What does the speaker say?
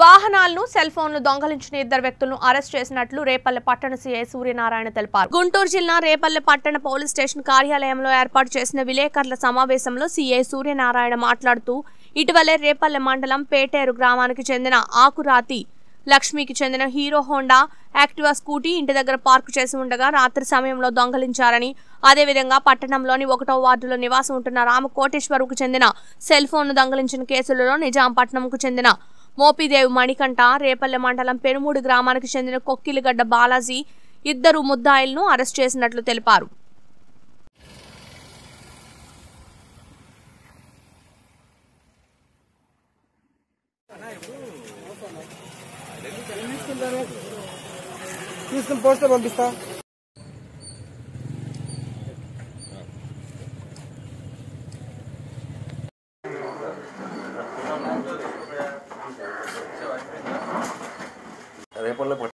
వాహనాలను సెల్ ఫోన్లు దొంగలించిన ఇద్దరు వ్యక్తులను అరెస్ట్ చేసినట్లు రేపల్లె పట్టణ సీఐ సూర్యనారాయణ తెలిపారు గుంటూరు జిల్లా రేపల్లె పట్టణ పోలీస్ స్టేషన్ కార్యాలయంలో ఏర్పాటు చేసిన విలేకరుల సమావేశంలో సీఐ సూర్యనారాయణ మాట్లాడుతూ ఇటీవలే రేపల్లె మండలం పేటేరు గ్రామానికి చెందిన ఆకురాతి లక్ష్మికి చెందిన హీరో హోండా యాక్టివా స్కూటీ ఇంటి దగ్గర పార్కు చేసి ఉండగా రాత్రి సమయంలో దొంగలించారని అదేవిధంగా పట్టణంలోని ఒకటో వార్డులో నివాసం ఉంటున్న రామకోటేశ్వరుకు చెందిన సెల్ ఫోన్ను దొంగలించిన కేసులలో నిజాంపట్నంకు చెందిన మోపిదేవి మణికంఠ రేపల్లె మండలం పెనుమూడు గ్రామానికి చెందిన కొక్కిలిగడ్డ బాలాజీ ఇద్దరు ముద్దాయిలను అరెస్ట్ చేసినట్లు తెలిపారు తీసుకుని పోస్టర్ పంపిస్తా రేపల్లో